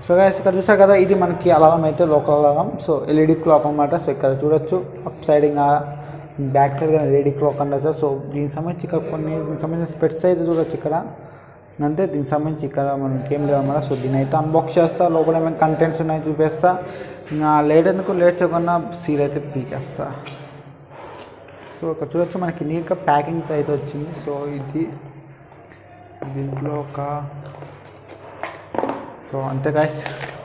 so guys ఇక్కడ చూసారు కదా ఇది మనకి అలారం అయితే local alarm so LED clock అనమాట సో ఇక్కడ చూడొచ్చు అప్ సైడ్ ఇంకా బ్యాక్ సైడ్ కానీ ఎల్ఈడి క్లాక్ అంటారు సార్ సో దీనికి సంబంధించి ఇక్కడ కొన్ని దీనికి సంబంధించిన స్పెట్స్ అయితే చూడొచ్చు ఇక్కడ అంతే దీనికి సంబంధించి ఇక్కడ మనకి ఏం లేవు అనమాట సో దీని అయితే అన్బాక్స్ చేస్తా లోపల ఏమైనా కంటెంట్స్ ఉన్నాయి చూపిస్తా ఇంకా లేట్ ఎందుకు లేట్ చేయకుండా సీల్ అయితే పీకేస్తా సో ఇక్కడ చూడొచ్చు మనకి నీట్గా ప్యాకింగ్ అయితే వచ్చింది సో ఇది దీంట్లో ఒక సో అంతే గాయస్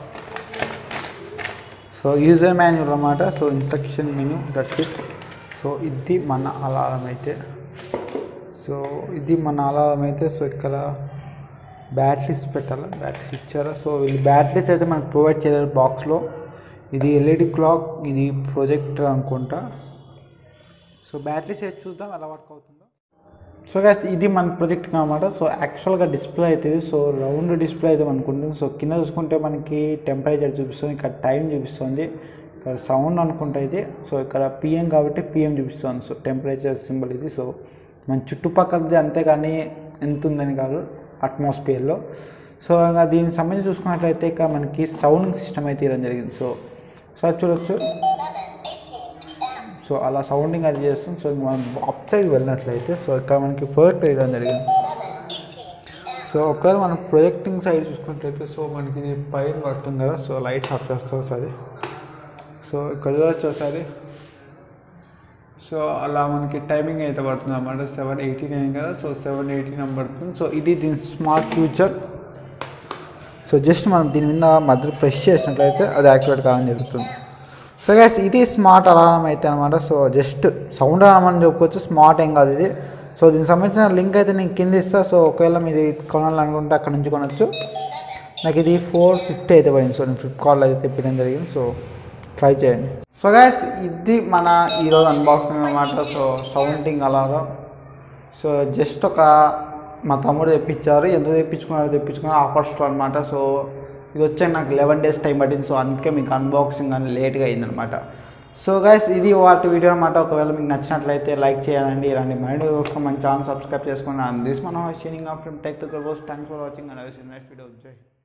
సో యూజర్ మాన్యువల్ అన్నమాట so instruction menu that's it so ఇది మన అలారం అయితే సో ఇది మన అలారం అయితే సో ఇక్కడ బ్యాటరీస్ పెట్టాలి బ్యాటరీస్ ఇచ్చారా సో ఇది బ్యాటరీస్ అయితే మనకు ప్రొవైడ్ చేయలేదు బాక్స్లో ఇది ఎల్ఈడి క్లాక్ ఇది ప్రొజెక్టర్ అనుకుంటా సో బ్యాటరీస్ వేసి చూద్దాం ఎలా వర్క్ అవుతుందో సో గైస్ ఇది మన ప్రొజెక్ట్ అనమాట సో యాక్చువల్గా డిస్ప్లే అవుతుంది సో రౌండ్ డిస్ప్లే అయితే మనకు ఉంటుంది సో కింద చూసుకుంటే మనకి టెంపరేచర్ చూపిస్తుంది ఇక్కడ టైం చూపిస్తుంది ఇక్కడ సౌండ్ అనుకుంటా ఇది సో ఇక్కడ పిఎం కాబట్టి పిఎం చూపిస్తుంది సో టెంపరేచర్ సింబల్ ఇది సో మన చుట్టుపక్కలది అంతేగాని ఎంత ఉందని కాదు అట్మాస్ఫియర్లో సో ఇంకా దీనికి సంబంధించి చూసుకున్నట్లయితే ఇక మనకి సౌండింగ్ సిస్టమ్ అయితే ఇవ్వడం జరిగింది సో సో అది చూడొచ్చు సో అలా సౌండింగ్ అది చేస్తుంది సో మనం అప్ సైడ్ వెళ్ళినట్లయితే సో ఇక్కడ మనకి ప్రొజెక్ట్ వేయడం జరిగింది సో ఒకవేళ మనం ప్రొజెక్టింగ్ సైడ్ చూసుకున్నట్లయితే సో మనకి ఇది పైన పడుతుంది కదా సో లైట్స్ ఆఫ్ చేస్తాం ఒకసారి సో ఇక్కడ చూడొచ్చు ఒకసారి సో అలా మనకి టైమింగ్ అయితే పడుతుంది అన్నమాట సెవెన్ ఎయిటీ నైన్ కదా సో సెవెన్ ఎయిటీ నైన్ పడుతుంది సో ఇది దీని స్మార్ట్ ఫ్యూచర్ సో జస్ట్ మనం దీని మీద మధ్యలో ప్రెస్ చేసినట్లయితే అది యాక్టివేట్ కావడం జరుగుతుంది సో గైస్ ఇది స్మార్ట్ అలారం అయితే అనమాట సో జస్ట్ సౌండ్ అలారం అని చెప్పుకోవచ్చు స్మార్ట్ ఏం కాదు ఇది సో దీనికి సంబంధించిన లింక్ అయితే నేను కింద ఇస్తా సో ఒకవేళ మీరు ఇది కొనాలనుకుంటే అక్కడ నుంచి కొనొచ్చు నాకు ఇది ఫోర్ ఫిఫ్టీ అయితే పడింది సో నేను ఫ్లిప్కార్ట్లో అయితే తెప్పడం జరిగింది సో ట్రై చేయండి సో గైస్ ఇది మన ఈరోజు అన్బాక్సింగ్ అనమాట so sounding alarm so just ఒక మా తమ్ముడు తెప్పించారు ఎంత తెప్పించుకున్నారో తెప్పించుకున్నారు ఆఫర్ స్టోర్ అనమాట సో ఇది వచ్చాక నాకు లెవెన్ డేస్ టైం పట్టింది సో అందుకే మీకు అన్బాక్సింగ్ అని లేట్గా అయిందనమాట సో గైస్ ఇది వాటి వీడియో అనమాట ఒకవేళ మీకు నచ్చినట్లయితే లైక్ చేయాలండి ఇలాంటి మైండ్ కోసం మన ఛానల్ సబ్స్క్రైబ్ చేసుకోండి అండ్ దిస్ మన sharing of tech thanks for watching and next video